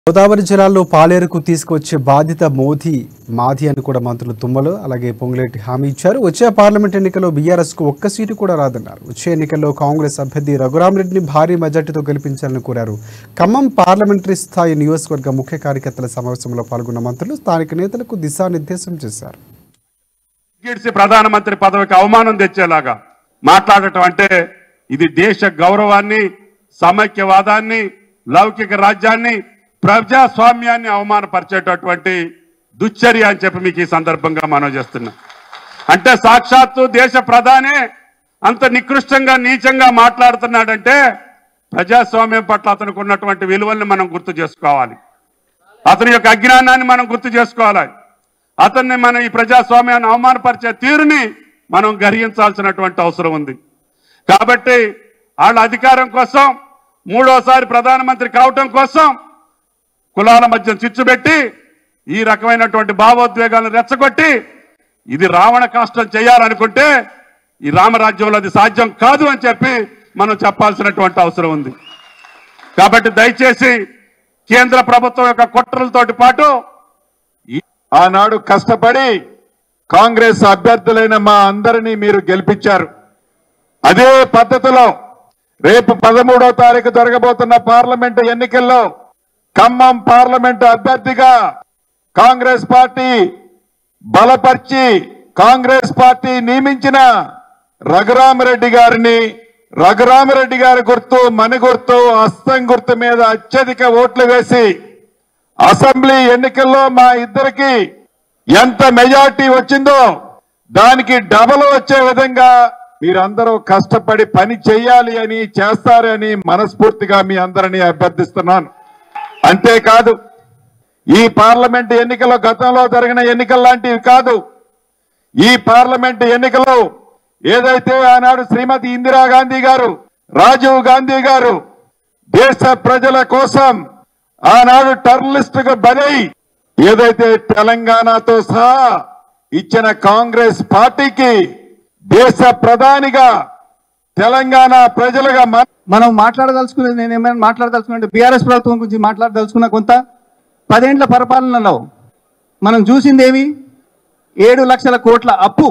గోదావరి జిల్లాలో పాలేరుకు తీసుకొచ్చే బాధ్యత మోదీ మాది అని కూడా మంత్రులు తుమ్మలు అలాగే పొంగులేటి హామీ ఇచ్చారు వచ్చే పార్లమెంట్ ఎన్నికల్లో బీఆర్ఎస్ కు ఒక్క సీటు కూడా రాదన్నారు వచ్చే ఎన్నికల్లో కాంగ్రెస్ అభ్యర్థి రఘురామరెడ్డిని భారీ మెజార్టీతో గెలిపించాలని కోరారు ఖమ్మం పార్లమెంటరీ స్థాయి నియోజకవర్గ ముఖ్య కార్యకర్తల సమావేశంలో పాల్గొన్న మంత్రులు స్థానిక నేతలకు దిశానిర్దేశం చేశారు గిడిసి ప్రధానమంత్రి పదవికి అవమానం తెచ్చేలాగా మాట్లాడటం అంటే ఇది దేశ గౌరవాన్ని సమైక్యవాదాన్ని లౌకిక రాజ్యాన్ని ప్రజాస్వామ్యాన్ని అవమానపరిచేటటువంటి దుశ్చర్య అని చెప్పి మీకు ఈ సందర్భంగా మనం చేస్తున్నాం అంటే సాక్షాత్తు దేశ ప్రధానే అంత నికృష్టంగా నీచంగా మాట్లాడుతున్నాడంటే ప్రజాస్వామ్యం పట్ల అతనికి ఉన్నటువంటి విలువల్ని మనం గుర్తు చేసుకోవాలి అతని యొక్క అజ్ఞానాన్ని మనం గుర్తు చేసుకోవాలి అతన్ని మనం ఈ ప్రజాస్వామ్యాన్ని అవమానపరిచే తీరుని మనం గ్రహించాల్సినటువంటి అవసరం ఉంది కాబట్టి వాళ్ళ అధికారం కోసం మూడోసారి ప్రధానమంత్రి కావటం కోసం కులాల మధ్య చిచ్చు పెట్టి ఈ రకమైనటువంటి భావోద్వేగాలను రెచ్చగొట్టి ఇది రావణ కాష్టం చేయాలనుకుంటే ఈ రామరాజ్యంలో అది సాధ్యం కాదు అని చెప్పి మనం చెప్పాల్సినటువంటి అవసరం ఉంది కాబట్టి దయచేసి కేంద్ర ప్రభుత్వం యొక్క కుట్రలతోటి పాటు ఆనాడు కష్టపడి కాంగ్రెస్ అభ్యర్థులైన మా అందరినీ మీరు గెలిపించారు అదే పద్ధతిలో రేపు పదమూడో తారీఖు జరగబోతున్న పార్లమెంటు ఎన్నికల్లో ఖమ్మం పార్లమెంటు అభ్యర్థిగా కాంగ్రెస్ పార్టీ బలపరిచి కాంగ్రెస్ పార్టీ నియమించిన రఘురామరెడ్డి గారిని రఘురామరెడ్డి గారి గుర్తు మన గుర్తు హస్తం గుర్తు మీద అత్యధిక ఓట్లు వేసి అసెంబ్లీ ఎన్నికల్లో మా ఇద్దరికి ఎంత మెజార్టీ వచ్చిందో దానికి డబల్ వచ్చే విధంగా మీరందరూ కష్టపడి పని చేయాలి అని చేస్తారని మనస్ఫూర్తిగా మీ అందరినీ అభ్యర్థిస్తున్నాను అంతేకాదు ఈ పార్లమెంట్ ఎన్నికలు గతంలో జరిగిన ఎన్నికల లాంటివి కాదు ఈ పార్లమెంట్ ఎన్నికలు ఏదైతే ఆనాడు శ్రీమతి ఇందిరాగాంధీ గారు రాజీవ్ గాంధీ గారు దేశ ప్రజల కోసం ఆనాడు టర్లిస్ట్ కు బలై ఏదైతే తెలంగాణతో సహా ఇచ్చిన కాంగ్రెస్ పార్టీకి దేశ ప్రధానిగా తెలంగాణ ప్రజలుగా మన మనం మాట్లాడదలుచుకునేది నేను ఏమైనా మాట్లాడదలుచుకున్నట్టు బీఆర్ఎస్ ప్రభుత్వం గురించి మాట్లాడదలుచుకున్న కొంత పదేండ్ల పరిపాలనలో మనం చూసింది ఏమి ఏడు లక్షల కోట్ల అప్పు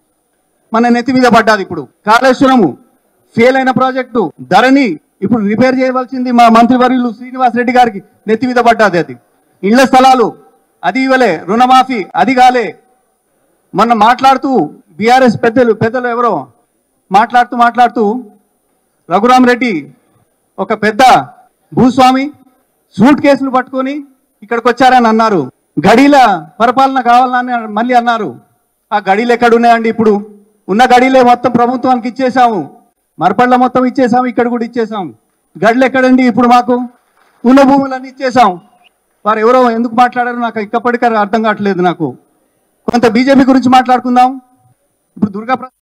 మన నెత్తి మీద పడ్డది ఇప్పుడు కాళేశ్వరము ఫెయిల్ అయిన ప్రాజెక్టు ధరణి ఇప్పుడు రిపేర్ చేయవలసింది మా మంత్రివర్యులు శ్రీనివాస్ రెడ్డి గారికి నెత్తి మీద పడ్డది అది ఇళ్ల స్థలాలు అది ఇవ్వలే రుణమాఫీ అది కాలే మొన్న మాట్లాడుతూ బీఆర్ఎస్ పెద్దలు పెద్దలు ఎవరో మాట్లాడుతూ మాట్లాడుతూ రఘురామ్ రెడ్డి ఒక పెద్ద భూస్వామి సూట్ కేసులు పట్టుకొని ఇక్కడికి వచ్చారని అన్నారు గడీల పరిపాలన కావాలని మళ్ళీ అన్నారు ఆ గడీలు ఎక్కడ ఉన్నాయండి ఇప్పుడు ఉన్న గడీలే మొత్తం ప్రభుత్వానికి ఇచ్చేసాము మరపళ్ళ మొత్తం ఇచ్చేసాము ఇక్కడ కూడా ఇచ్చేసాము గడులు ఎక్కడండి ఇప్పుడు మాకు ఉన్న భూములన్నీ ఇచ్చేసాం వారు ఎవరో ఎందుకు మాట్లాడారో నాకు ఇప్పటికీ అర్థం కావట్లేదు నాకు కొంత బీజేపీ గురించి మాట్లాడుకుందాం ఇప్పుడు దుర్గా ప్ర-